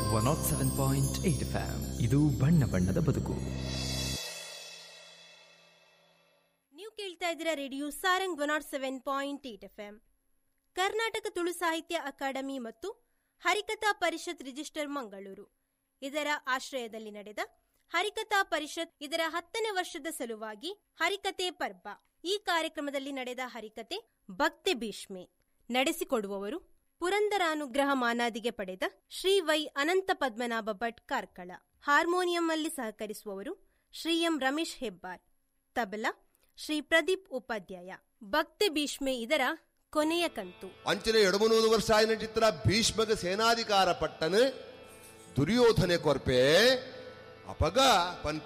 one not seven point eight FM ಇದು ಬಣ್ಣ ಬಣ್ಣದ ಬದುಕು ನೀವು ಕೇಳ್ತಾ ಇದ್ದೀರಾ radio Sarang one not seven point eight F Karnataka Tulu Sahitya academy ಮತ್ತು ಹರಿಕಥಾ ಪರಿಷತ್ ರಿಜಿಸ್ಟರ್ ಮಂಗಳೂರು ಇದರ ಆಶ್ರಯದಲ್ಲಿ ನಡೆದ ಹರಿಕಥಾ ಪರಿಷತ್ ಇದರ ಹತ್ತನೇ ವರ್ಷದ ಸಲುವಾಗಿ ಹರಿಕತೆ ಪರ್ಬ ಈ ಕಾರ್ಯಕ್ರಮದಲ್ಲಿ ನಡೆದ ಹರಿಕತೆ ಭಕ್ತಿ ಭೀಷ್ಮೆ ನಡೆಸಿಕೊಡುವವರು ಪುರಂದರಾನುಗ್ರಹ ಮಾನಾದಿಗೆ ಪಡೆದ ಶ್ರೀ ವೈ ಅನಂತ ಪದ್ಮನಾಭ ಭಟ್ ಕಾರ್ಕಳ ಹಾರ್ಮೋನಿಯಂನಲ್ಲಿ ಸಹಕರಿಸುವವರು ಶ್ರೀ ಎಂ ರಮೇಶ್ ಹೆಬ್ಬಾರ್ ತಬಲಾ ಶ್ರೀ ಪ್ರದೀಪ್ ಉಪಾಧ್ಯಾಯ ಭಕ್ತಿ ಭೀಷ್ಮೆ ಇದರ ಕೊನೆಯ ಕಂತು ಅಂಚನೆ ಎಡಮನೂರು ವರ್ಷ ಆಯ್ನ ಚಿತ್ರ ಭೀಷ್ಮಗ ಸೇನಾಧಿಕಾರ ಪಟ್ಟನು ದುರ್ಯೋಧನೆ ಕೊರ್ಪೆ ಅಪಗ ಪನ್